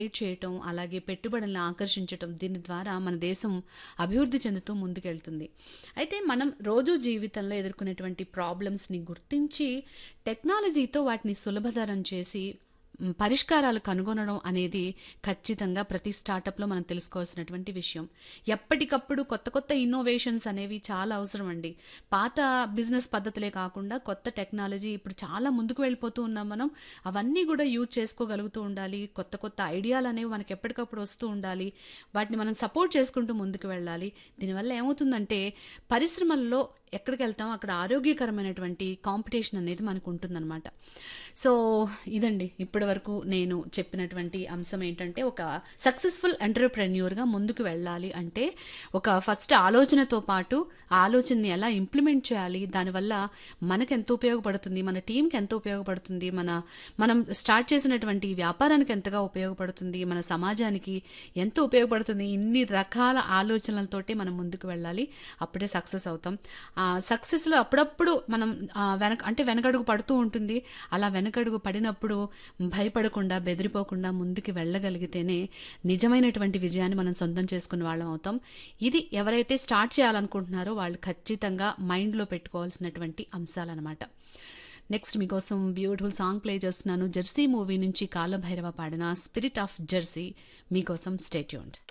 Create చేయటం, అలాగే పెట్టుబడులను ఆకర్షించటం దీని ద్వారా మన దేశం అభివృద్ధి చెందుతూ ముందుకెళ్తుంది. అయితే మనం రోజు జీవితంలో ఎదుర్కొనేటువంటి ప్రాబ్లమ్స్‌ని గుర్తించి టెక్నాలజీతో వాటిని సులభతరం చేసి హ్మ్, పరిష్కారాలు కనుగొనడం అనేది ఖచ్చితంగా ప్రతి స్టార్టప్‌లో మనం తెలుసుకోవాల్సినటువంటి విషయం. ఎప్పటికప్పుడు కొత్త కొత్త ఇన్నోవేషన్స్ అనేవి చాలా అవసరం అండి. పాత బిజినెస్ పద్ధతులే కాకుండా కొత్త టెక్నాలజీ ఇప్పుడు చాలా ముందుకు వెళ్ళిపోతూ ఉన్నాం మనం. అవన్నీ గూడా యూజ్ చేసుకోగలుగుతూ ఉండాలి. కొత్త కొత్త ఐడియాలనేవి మనకు ఎప్పటికప్పుడు వస్తూ ఉండాలి. వాటిని మనం సపోర్ట్ చేసుకుంటూ ముందుకు వెళ్ళాలి. దీనివల్ల ఏమవుతుందంటే పరిశ్రమల్లో ఎక్కడికెళ్తామో అక్కడ ఆరోగ్యకరమైనటువంటి కాంపిటీషన్ అనేది మనకుంటుందనమాట. సో, ఇదండి ఇప్పటి వరకు నేను చెప్పినటువంటి అంశం ఏంటంటే ఒక సక్సెస్‌ఫుల్ ఎంటర్‌ప్రెన్యూర్‌గా ముందుకు వెళ్ళాలి అంటే ఒక ఫస్ట్ ఆలోచనతో పాటు ఆ ఆలోచనని ఎలా ఇంప్లిమెంట్ చేయాలి? దానివల్ల మనకెంత ఉపయోగపడుతుంది? మన టీమ్‌కి ఎంత ఉపయోగపడుతుంది? మన మనం స్టార్ట్ చేసినటువంటి వ్యాపారానికి ఎంతగా ఉపయోగపడుతుంది? మన సమాజానికి ఎంత ఉపయోగపడుతుంది? ఇన్ని రకాల ఆలోచనలతోటి మనం ముందుకు వెళ్ళాలి. అప్పుడే సక్సెస్ అవుతాం. ఆ సక్సెస్‌లో అప్పుడప్పుడు మనం ఆహ్, వెనక అంటే వెనకడుగు పడుతూ ఉంటుంది. అలా వెనకడుగు పడినప్పుడు భయపడకుండా, బెదిరిపోకుండా ముందుకు వెళ్ళగలిగితేనే నిజమైనటువంటి విజయాన్ని మనం సొంతం చేసుకున్న వాళ్ళం అవుతాం. ఇది ఎవరైతే స్టార్ట్ చేయాలనుకుంటున్నారో వాళ్ళు ఖచ్చితంగా మైండ్‌లో పెట్టుకోవాల్సినటువంటి అంశాలనమాట. నెక్స్ట్ మీకోసం బ్యూటిఫుల్ సాంగ్ ప్లే చేస్తున్నాను. 'జెర్సీ' మూవీ నుంచి కాలభైరవ పాడిన 'స్పిరిట్ ఆఫ్ జెర్సీ' మీకోసం స్టే ట్యూన్డ్.